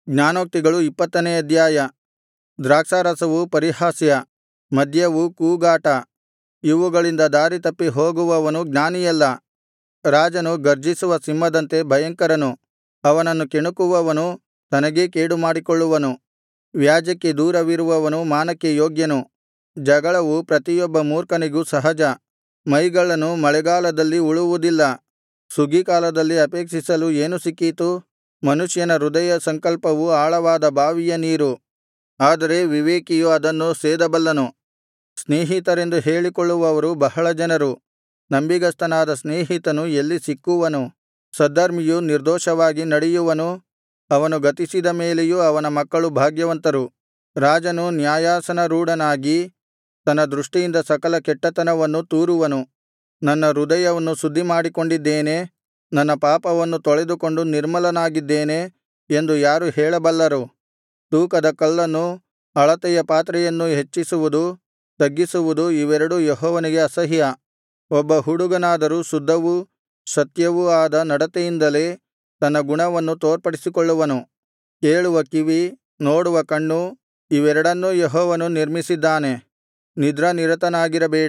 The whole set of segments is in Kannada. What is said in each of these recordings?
ಜ್ಞಾನೋಕ್ತಿಗಳು ಇಪ್ಪತ್ತನೇ ಅಧ್ಯಾಯ ದ್ರಾಕ್ಷಾರಸವು ಪರಿಹಾಸ್ಯ ಮದ್ಯವು ಕೂಗಾಟ ಇವುಗಳಿಂದ ದಾರಿತಪ್ಪಿ ಹೋಗುವವನು ಜ್ಞಾನಿಯಲ್ಲ ರಾಜನು ಗರ್ಜಿಸುವ ಸಿಂಹದಂತೆ ಭಯಂಕರನು ಅವನನ್ನು ಕೆಣಕುವವನು ತನಗೇ ಕೇಡುಮಾಡಿಕೊಳ್ಳುವನು ವ್ಯಾಜ್ಯಕ್ಕೆ ದೂರವಿರುವವನು ಮಾನಕ್ಕೆ ಯೋಗ್ಯನು ಜಗಳವು ಪ್ರತಿಯೊಬ್ಬ ಮೂರ್ಖನಿಗೂ ಸಹಜ ಮೈಗಳ್ಳನು ಮಳೆಗಾಲದಲ್ಲಿ ಉಳುವುದಿಲ್ಲ ಸುಗ್ಗೀಕಾಲದಲ್ಲಿ ಅಪೇಕ್ಷಿಸಲು ಏನು ಸಿಕ್ಕೀತು ಮನುಷ್ಯನ ಹೃದಯ ಸಂಕಲ್ಪವು ಆಳವಾದ ಬಾವಿಯ ನೀರು ಆದರೆ ವಿವೇಕಿಯು ಅದನ್ನು ಸೇದಬಲ್ಲನು ಸ್ನೇಹಿತರೆಂದು ಹೇಳಿಕೊಳ್ಳುವವರು ಬಹಳ ಜನರು ನಂಬಿಗಸ್ತನಾದ ಸ್ನೇಹಿತನು ಎಲ್ಲಿ ಸಿಕ್ಕುವನು ಸದ್ಧರ್ಮಿಯು ನಿರ್ದೋಷವಾಗಿ ನಡೆಯುವನು ಅವನು ಗತಿಸಿದ ಮೇಲೆಯೂ ಅವನ ಮಕ್ಕಳು ಭಾಗ್ಯವಂತರು ರಾಜನು ನ್ಯಾಯಾಸನರೂಢನಾಗಿ ತನ್ನ ದೃಷ್ಟಿಯಿಂದ ಸಕಲ ಕೆಟ್ಟತನವನ್ನು ತೂರುವನು ನನ್ನ ಹೃದಯವನ್ನು ಶುದ್ಧಿಮಾಡಿಕೊಂಡಿದ್ದೇನೆ ನನ್ನ ಪಾಪವನ್ನು ತೊಳೆದುಕೊಂಡು ನಿರ್ಮಲನಾಗಿದ್ದೇನೆ ಎಂದು ಯಾರು ಹೇಳಬಲ್ಲರು ತೂಕದ ಕಲ್ಲನ್ನೂ ಅಳತೆಯ ಪಾತ್ರೆಯನ್ನೂ ಹೆಚ್ಚಿಸುವುದು ತಗ್ಗಿಸುವುದು ಇವೆರಡೂ ಯೆಹೋವನಿಗೆ ಅಸಹ್ಯ ಒಬ್ಬ ಹುಡುಗನಾದರೂ ಶುದ್ಧವೂ ಸತ್ಯವೂ ಆದ ನಡತೆಯಿಂದಲೇ ತನ್ನ ಗುಣವನ್ನು ತೋರ್ಪಡಿಸಿಕೊಳ್ಳುವನು ಕೇಳುವ ಕಿವಿ ನೋಡುವ ಕಣ್ಣು ಇವೆರಡನ್ನೂ ಯೆಹೋವನು ನಿರ್ಮಿಸಿದ್ದಾನೆ ನಿದ್ರಾನಿರತನಾಗಿರಬೇಡ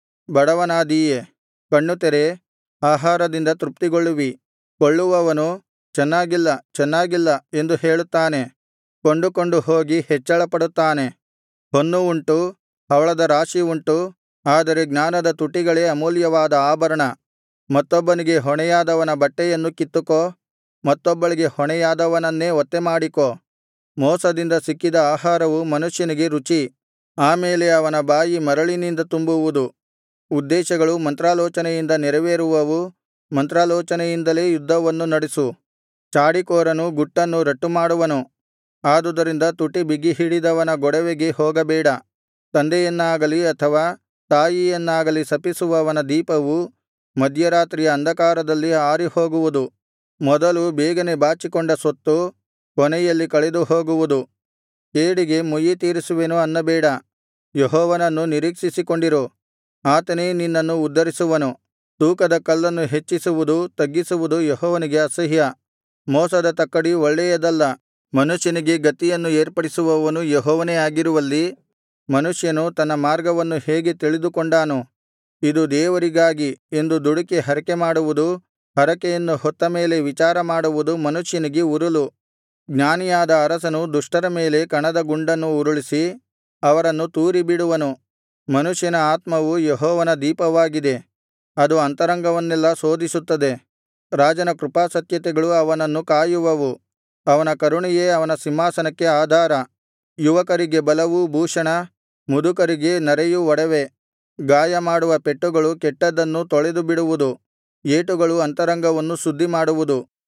ಬಡವನಾದೀಯೆ ಕಣ್ಣು ತೆರೆ ಆಹಾರದಿಂದ ತೃಪ್ತಿಗೊಳ್ಳುವಿ ಕೊಳ್ಳುವವನು ಚೆನ್ನಾಗಿಲ್ಲ ಚೆನ್ನಾಗಿಲ್ಲ ಎಂದು ಹೇಳುತ್ತಾನೆ ಕೊಂಡುಕೊಂಡು ಹೋಗಿ ಹೆಚ್ಚಳಪಡುತ್ತಾನೆ ಹೊನ್ನು ಉಂಟು ಹವಳದ ರಾಶಿ ಉಂಟು ಆದರೆ ಜ್ಞಾನದ ತುಟಿಗಳೇ ಅಮೂಲ್ಯವಾದ ಆಭರಣ ಮತ್ತೊಬ್ಬನಿಗೆ ಹೊಣೆಯಾದವನ ಬಟ್ಟೆಯನ್ನು ಕಿತ್ತುಕೋ ಮತ್ತೊಬ್ಬಳಿಗೆ ಹೊಣೆಯಾದವನನ್ನೇ ಒತ್ತೆಮಾಡಿಕೋ ಮೋಸದಿಂದ ಸಿಕ್ಕಿದ ಆಹಾರವು ಮನುಷ್ಯನಿಗೆ ರುಚಿ ಆಮೇಲೆ ಅವನ ಬಾಯಿ ಮರಳಿನಿಂದ ತುಂಬುವುದು ಉದ್ದೇಶಗಳು ಮಂತ್ರಾಲೋಚನೆಯಿಂದ ನೆರವೇರುವವು ಮಂತ್ರಾಲೋಚನೆಯಿಂದಲೇ ಯುದ್ಧವನ್ನು ನಡಿಸು ಚಾಡಿಕೋರನು ಗುಟ್ಟನ್ನು ರಟ್ಟುಮಾಡುವನು ಆದುದರಿಂದ ತುಟಿ ಬಿಗಿಹಿಡಿದವನ ಗೊಡವೆಗೆ ಹೋಗಬೇಡ ತಂದೆಯನ್ನಾಗಲಿ ಅಥವಾ ತಾಯಿಯನ್ನಾಗಲಿ ಶಪಿಸುವವನ ದೀಪವು ಮಧ್ಯರಾತ್ರಿಯ ಅಂಧಕಾರದಲ್ಲಿ ಆರಿಹೋಗುವುದು ಮೊದಲು ಬೇಗನೆ ಬಾಚಿಕೊಂಡ ಸೊತ್ತು ಕೊನೆಯಲ್ಲಿ ಕಳೆದುಹೋಗುವುದು ಕೇಡಿಗೆ ಮುಯ್ಯಿತೀರಿಸುವೆನು ಅನ್ನಬೇಡ ಯೆಹೋವನನ್ನು ನಿರೀಕ್ಷಿಸಿಕೊಂಡಿರು ಆತನೇ ನಿನ್ನನ್ನು ಉದ್ಧರಿಸುವನು ತೂಕದ ಕಲ್ಲನ್ನು ಹೆಚ್ಚಿಸುವುದು ತಗ್ಗಿಸುವುದು ಯೆಹೋವನಿಗೆ ಅಸಹ್ಯ ಮೋಸದ ತಕ್ಕಡಿ ಒಳ್ಳೆಯದಲ್ಲ ಮನುಷ್ಯನಿಗೆ ಗತಿಯನ್ನು ಏರ್ಪಡಿಸುವವನು ಯೆಹೋವನೇ ಆಗಿರುವಲ್ಲಿ ಮನುಷ್ಯನು ತನ್ನ ಮಾರ್ಗವನ್ನು ಹೇಗೆ ತಿಳಿದುಕೊಂಡಾನು ಇದು ದೇವರಿಗಾಗಿ ಎಂದು ದುಡುಕಿ ಹರಕೆಮಾಡುವುದು ಹರಕೆಯನ್ನು ಹೊತ್ತ ಮೇಲೆ ವಿಚಾರಮಾಡುವುದು ಮನುಷ್ಯನಿಗೆ ಉರುಲು ಜ್ಞಾನಿಯಾದ ಅರಸನು ದುಷ್ಟರ ಮೇಲೆ ಕಣದ ಗುಂಡನ್ನು ಉರುಳಿಸಿ ಅವರನ್ನು ತೂರಿಬಿಡುವನು ಮನುಷ್ಯನ ಆತ್ಮವು ಯೆಹೋವನ ದೀಪವಾಗಿದೆ ಅದು ಅಂತರಂಗವನ್ನೆಲ್ಲಾ ಶೋಧಿಸುತ್ತದೆ ರಾಜನ ಕೃಪಾಸತ್ಯತೆಗಳು ಅವನನ್ನು ಕಾಯುವವು ಅವನ ಕರುಣೆಯೇ ಅವನ ಸಿಂಹಾಸನಕ್ಕೆ ಆಧಾರ ಯುವಕರಿಗೆ ಬಲವೂ ಭೂಷಣ ಮುದುಕರಿಗೆ ನರೆಯು ಒಡವೆ ಗಾಯಮಾಡುವ ಪೆಟ್ಟುಗಳು ಕೆಟ್ಟದ್ದನ್ನು ತೊಳೆದುಬಿಡುವುದು ಏಟುಗಳು ಅಂತರಂಗವನ್ನು ಶುದ್ಧಿಮಾಡುವುದು